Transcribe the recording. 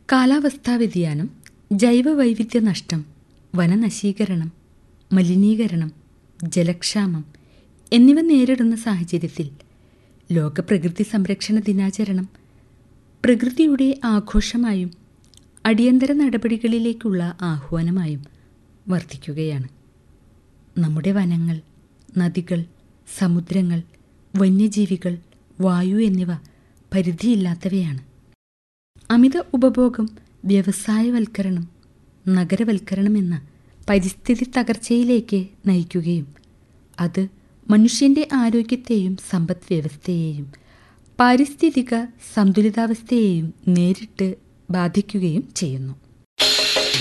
കാലാവസ്ഥാ വ്യതിയാനം ജൈവ വൈവിധ്യ നഷ്ടം വനനശീകരണം മലിനീകരണം ജലക്ഷാമം എന്നിവ നേരിടുന്ന സാഹചര്യത്തിൽ ലോക പ്രകൃതി സംരക്ഷണ ദിനാചരണം പ്രകൃതിയുടെ ആഘോഷമായും അടിയന്തര നടപടികളിലേക്കുള്ള ആഹ്വാനമായും വർദ്ധിക്കുകയാണ് നമ്മുടെ വനങ്ങൾ നദികൾ സമുദ്രങ്ങൾ വന്യജീവികൾ വായു എന്നിവ പരിധിയില്ലാത്തവയാണ് അമിത ഉപഭോഗം വ്യവസായവൽക്കരണം നഗരവൽക്കരണം എന്ന പരിസ്ഥിതി തകർച്ചയിലേക്ക് നയിക്കുകയും അത് മനുഷ്യന്റെ ആരോഗ്യത്തെയും സമ്പദ് വ്യവസ്ഥയെയും പാരിസ്ഥിതിക സന്തുലിതാവസ്ഥയെയും നേരിട്ട് ബാധിക്കുകയും ചെയ്യുന്നു